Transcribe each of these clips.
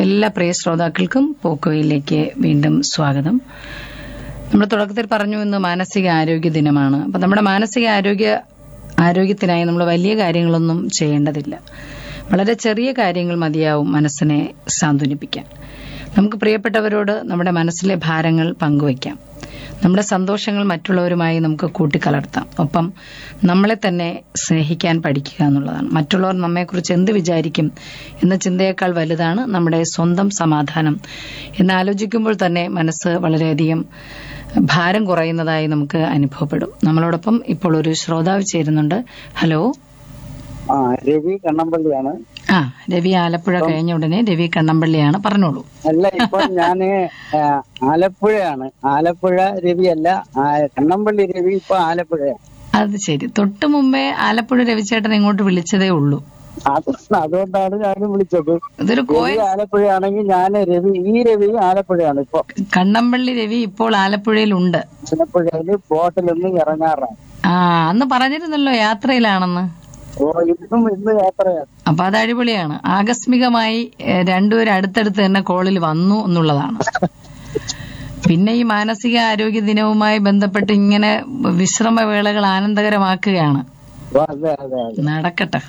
എല്ലാ പ്രിയ ശ്രോതാക്കൾക്കും പോക്കോയിലേക്ക് വീണ്ടും സ്വാഗതം നമ്മൾ തുടക്കത്തിൽ പറഞ്ഞു ഇന്ന് മാനസിക ആരോഗ്യ ദിനമാണ് അപ്പൊ നമ്മുടെ മാനസിക ആരോഗ്യ ആരോഗ്യത്തിനായി നമ്മൾ വലിയ കാര്യങ്ങളൊന്നും ചെയ്യേണ്ടതില്ല വളരെ ചെറിയ കാര്യങ്ങൾ മതിയാവും മനസ്സിനെ സാന്ത്വനിപ്പിക്കാൻ നമുക്ക് പ്രിയപ്പെട്ടവരോട് നമ്മുടെ മനസ്സിലെ ഭാരങ്ങൾ പങ്കുവയ്ക്കാം നമ്മുടെ സന്തോഷങ്ങൾ മറ്റുള്ളവരുമായി നമുക്ക് കൂട്ടിക്കലർത്താം ഒപ്പം നമ്മളെ തന്നെ സ്നേഹിക്കാൻ പഠിക്കുക എന്നുള്ളതാണ് മറ്റുള്ളവർ നമ്മെക്കുറിച്ച് എന്ത് വിചാരിക്കും എന്ന ചിന്തയേക്കാൾ വലുതാണ് നമ്മുടെ സ്വന്തം സമാധാനം എന്നാലോചിക്കുമ്പോൾ തന്നെ മനസ്സ് വളരെയധികം ഭാരം കുറയുന്നതായി നമുക്ക് അനുഭവപ്പെടും നമ്മളോടൊപ്പം ഇപ്പോൾ ഒരു ശ്രോതാവ് ചേരുന്നുണ്ട് ഹലോ ആ രവി കണ്ണമ്പള്ളിയാണ് ആ രവി ആലപ്പുഴ കഴിഞ്ഞ ഉടനെ രവി കണ്ണമ്പള്ളിയാണ് പറഞ്ഞോളൂ അല്ല ഇപ്പൊ ഞാന് ആ, ആലപ്പുഴയാണ് ആലപ്പുഴ രവി അല്ല ആ, കണ്ണമ്പള്ളി രവി ഇപ്പൊ ആലപ്പുഴയാണ് അത് ശരി തൊട്ടു മുമ്പേ ആലപ്പുഴ രവിചേട്ടൻ ഇങ്ങോട്ട് വിളിച്ചതേ ഉള്ളൂ അത് അതുകൊണ്ടാണ് ഞാനും വിളിച്ചത് ഇതൊരു കോയ രവി ആലപ്പുഴയാണെങ്കിൽ ഞാൻ രവി ഈ രവി ആലപ്പുഴയാണ് ഇപ്പൊ കണ്ണമ്പള്ളി രവി ഇപ്പോൾ ആലപ്പുഴയിലുണ്ട് ആലപ്പുഴയില് ബോട്ടിൽ നിന്ന് ഇറങ്ങാറാണ് ആ അന്ന് പറഞ്ഞിരുന്നല്ലോ യാത്രയിലാണെന്ന് ഓ ഇന്നും ഇന്ന് യാത്രയാണ് അപ്പൊ അത് അടിപൊളിയാണ് ആകസ്മികമായി ഏഹ്, രണ്ടുപേരും അടുത്തടുത്ത് തന്നെ കോളിൽ വന്നു എന്നുള്ളതാണ് പിന്നെ ഈ മാനസിക ആരോഗ്യ ദിനവുമായി ബന്ധപ്പെട്ട് ഇങ്ങനെ വിശ്രമവേളകൾ ആനന്ദകരമാക്കുകയാണ് ഓ, അതെ അതെ അതെ നടക്കട്ടെ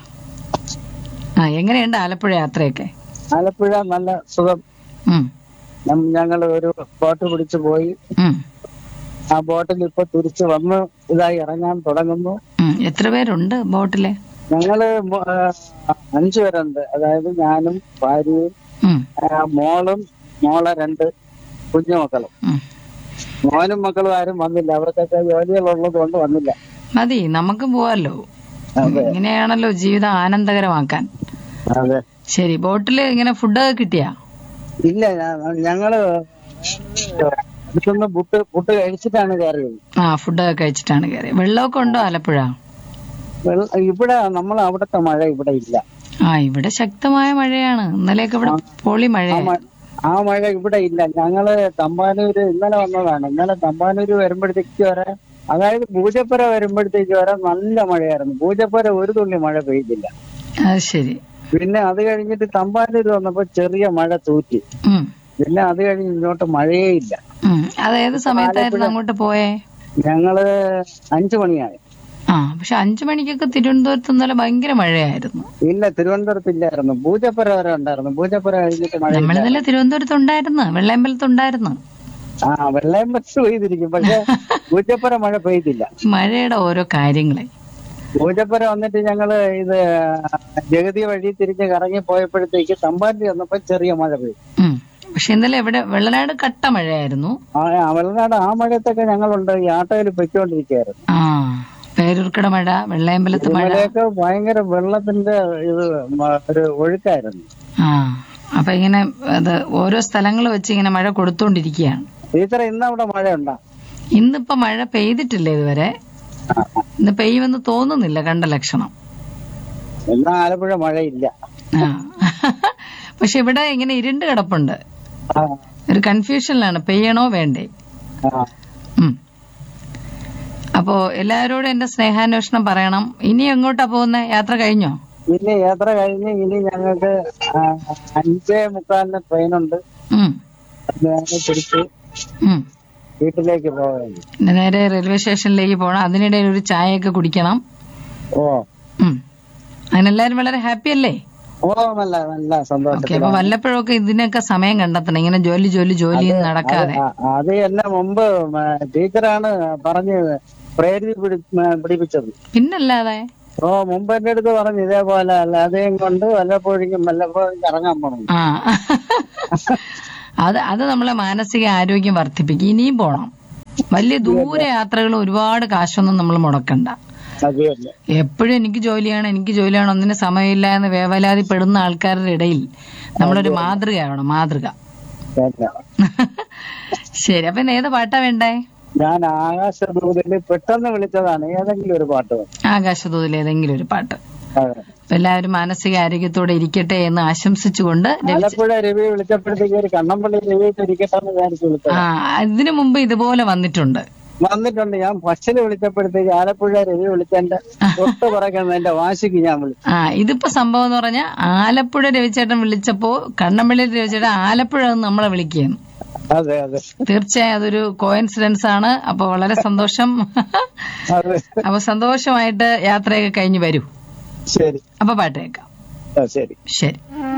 ആ എങ്ങനെയുണ്ട് ആലപ്പുഴ യാത്രയൊക്കെ ആലപ്പുഴ നല്ല സുഖം ഉം, ഞങ്ങൾ ഒരു ബോട്ട് പിടിച്ചു പോയി ഉം, ആ ബോട്ടിൽ ഇപ്പൊ തിരിച്ചു വന്ന് ഇതായി ഇറങ്ങാൻ തുടങ്ങുന്നു ഉം. എത്ര പേരുണ്ട് ബോട്ടില് ഞങ്ങള് മോ- ആ, അഞ്ചു പേരുണ്ട് അതായത് ഞാനും ഭാര്യയും ഉം, ആ, മോളും മോളെ രണ്ട് കുഞ്ഞുമക്കളും ഉം. മോനും മക്കളും ആരും വന്നില്ല അവർക്കൊക്കെ ജോലികളുള്ളത് കൊണ്ട് വന്നില്ല മതി നമുക്ക് പോവാലോ അതെ ഇങ്ങനെയാണല്ലോ ജീവിതം ആനന്ദകരമാക്കാൻ അതെ ശരി ബോട്ടില് ഇങ്ങനെ ഫുഡൊക്കെ കിട്ടിയാ ഇല്ല ഞാ- ഞങ്ങള് അടുത്തുനിന്ന് പുട്ട് പുട്ട് കഴിച്ചിട്ടാണ് കയറിയത് ആ ഫുഡൊക്കെ കഴിച്ചിട്ടാണ് കയറി വെള്ളമൊക്കെ ഉണ്ടോ ആലപ്പുഴ വെള്ള- ഇവിടെ നമ്മൾ അവിടുത്തെ മഴ ഇവിടെ ഇല്ല ആ ഇവിടെ ശക്തമായ മഴയാണ് ഇന്നലെയൊക്കെ ഇവിടെ പൊളി ആ മഴയാണ് മ- ആ മഴ ഇവിടെ ഇല്ല ഞങ്ങള് തമ്പാനൂര് ഇന്നലെ വന്നതാണ് ഇന്നലെ തമ്പാനൂര് വരുമ്പോഴത്തേക്ക് വരെ അതായത് പൂജപ്പുര വരുമ്പോഴത്തേക്ക് വരെ നല്ല മഴയായിരുന്നു പൂജപ്പുര ഒരു തുള്ളി മഴ പെയ്തില്ല അത് ശരി പിന്നെ അത് കഴിഞ്ഞിട്ട് തമ്പാനൂര് വന്നപ്പോ ചെറിയ മഴ തൂറ്റി ഉം, പിന്നെ അത് കഴിഞ്ഞ് ഇങ്ങോട്ട് മഴയേ ഇല്ല ഉം. അത് ഏത് സമയത്തായിരുന്നു അങ്ങോട്ട് പോയേ ഞങ്ങള് അഞ്ചു മണിയായി ആ പക്ഷെ അഞ്ചു മണിക്കൊക്കെ തിരുവനന്തപുരത്ത് ഇന്നലെ ഭയങ്കര മഴയായിരുന്നു ഇല്ല തിരുവനന്തപുരത്ത് ഇല്ലായിരുന്നു പൂജപ്പുര വരെ ഉണ്ടായിരുന്നു പൂജപ്പുര കഴിഞ്ഞിട്ട് മഴ നമ്മൾ ഇന്നലെ തിരുവനന്തപുരത്ത് ഉണ്ടായിരുന്നു വെള്ളയമ്പലത്ത് ഉണ്ടായിരുന്നു ആ വെള്ളയം ബസ് പെയ്തിരിക്കും പക്ഷെ പൂജപ്പുര മഴ പെയ്തില്ല മഴയുടെ ഓരോ കാര്യങ്ങളെ പൂജപ്പുര വന്നിട്ട് ഞങ്ങള് ഇത് ജഗതി വഴി തിരിഞ്ഞ് കറങ്ങി പോയപ്പോഴത്തേക്ക് തമ്പാന്തി വന്നപ്പോ ചെറിയ മഴ പെയ്തു ഉം. പക്ഷെ ഇന്നലെ ഇവിടെ വെള്ളനാട് കട്ട മഴയായിരുന്നു ആ ആ വെള്ളനാട് ആ മഴയത്തൊക്കെ ഞങ്ങളുണ്ട് ഈ ആട്ടോയിൽ പൊയ്ക്കൊണ്ടിരിക്കുകയായിരുന്നു ആ പേരൂർക്കട മഴ വെള്ളയമ്പലത്ത് മഴ ഇന്നലെയൊക്കെ ഭയങ്കര വെള്ളത്തിന്റെ ഇത് മ- ഒരു ഒഴുക്കായിരുന്നു ആ അപ്പൊ ഇങ്ങനെ അത് ഓരോ സ്ഥലങ്ങൾ വെച്ച് ഇങ്ങനെ മഴ കൊടുത്തോണ്ടിരിക്കുകയാണ് ടീച്ചറെ ഇന്ന് അവിടെ മഴയുണ്ടോ ഇന്നിപ്പോ മഴ പെയ്തിട്ടില്ല ഇതുവരെ ഇന്ന് പെയ്യുമെന്ന് തോന്നുന്നില്ല കണ്ട ലക്ഷണം ഇന്ന് ആലപ്പുഴ മഴയില്ല ആ പക്ഷെ ഇവിടെ ഇങ്ങനെ ഇരുണ്ട് കിടപ്പുണ്ട് ആ, ഒരു കൺഫ്യൂഷനിലാണ് പെയ്യണോ വേണ്ടേ ആ. ഉം. അപ്പോ എല്ലാവരോടും എന്റെ സ്നേഹാന്വേഷണം പറയണം ഇനി എങ്ങോട്ടാ പോകുന്ന യാത്ര കഴിഞ്ഞോ ഇനി യാത്ര കഴിഞ്ഞ് ഇനി ഞങ്ങൾക്ക് ആ, അഞ്ചേ മുക്കാലിന് ട്രെയിനുണ്ട് ഉം അത് ഞങ്ങൾ തിരിച്ച് ഉം വീട്ടിലേക്ക് പോവുകയാണ് പിന്നെ നേരെ റെയിൽവേ സ്റ്റേഷനിലേക്ക് പോകണം അതിനിടയിൽ ഒരു ചായയൊക്കെ കുടിക്കണം ഓ ഉം അതിനെല്ലാരും വളരെ ഹാപ്പി അല്ലേ ഓ നല്ല നല്ല ഓക്കെ സന്തോഷം അപ്പൊ വല്ലപ്പോഴൊക്കെ ഇതിനൊക്കെ സമയം കണ്ടെത്തണം ഇങ്ങനെ ജോലി ജോലി ജോലി എന്ന് നടക്കാതെ ആ, അത് എന്നെ മുമ്പ് മ, ടീച്ചറാണ് പറഞ്ഞ് പ്രേരി പിടി- മ, പിടിപ്പിച്ചത് പിന്നല്ലാതെ ഓ മുമ്പ് എന്റെ അടുത്ത് പറഞ്ഞു ഇതേപോലെ അല്ല അതേം കൊണ്ട് വല്ലപ്പോഴേക്കും വല്ലപ്പോഴും ഇറങ്ങാൻ പോണം ആ അത് അത് നമ്മളെ മാനസിക ആരോഗ്യം വർദ്ധിപ്പിക്കും ഇനിയും പോണം വലിയ ദൂര യാത്രകൾ ഒരുപാട് കാശൊന്നും നമ്മൾ മുടക്കണ്ട അത് തന്നെ എപ്പോഴും എനിക്ക് ജോലിയാണ് എനിക്ക് ജോലിയാണ് ഒന്നിന് സമയമില്ല എന്ന് വേവലാതിപ്പെടുന്ന ആൾക്കാരുടെ ഇടയിൽ നമ്മളൊരു മാതൃകയാവണം മാതൃക തന്നെ. ശരി അപ്പൊ ഇന്ന് ഏത് പാട്ടാ വേണ്ടേ ഞാൻ ആകാശദൂതിൽ പെട്ടെന്ന് വിളിച്ചതാണ് ഏതെങ്കിലും ഒരു പാട്ട് മതി. ആകാശദൂതിൽ ഏതെങ്കിലും ഒരു പാട്ട് അതെ. അപ്പൊ എല്ലാവരും മാനസിക ആരോഗ്യത്തോടെ ഇരിക്കട്ടെ എന്ന് ആശംസിച്ചുകൊണ്ട് രവി- ആലപ്പുഴ രവി വിളിച്ചപ്പോഴത്തേക്ക് ഒരു കണ്ണമ്പള്ളി രവി ഇരിക്കട്ടെ എന്ന് വിചാരിച്ചു വിളിച്ചത് ആ ഇതിനു മുമ്പ് ഇതുപോലെ വന്നിട്ടുണ്ട് വന്നിട്ടുണ്ട് ഞാൻ ഫസ്റ്റില് വിളിച്ചപ്പോഴത്തേക്ക് ആലപ്പുഴ രവി വിളിച്ചെന്റെ തൊട്ട് പറയുന്നത് എന്റെ വാശിക്ക് ഞാൻ വിളിച്ചു ആ ഇതിപ്പോ സംഭവം എന്ന് പറഞ്ഞാൽ ആലപ്പുഴ രവിചേട്ടൻ വിളിച്ചപ്പോ കണ്ണമ്പള്ളി രവിചേട്ടൻ ആലപ്പുഴ നിന്ന് നമ്മളെ വിളിക്കുകയാണ് അതെ അതെ തീർച്ചയായും അതൊരു കോയിൻസിഡൻസ് ആണ് അപ്പൊ വളരെ സന്തോഷം അതെ അപ്പൊ സന്തോഷമായിട്ട് യാത്രയൊക്കെ കഴിഞ്ഞ് വരൂ ശരി അപ്പൊ പാട്ട് കേൾക്കാം ആ, ശരി ശരി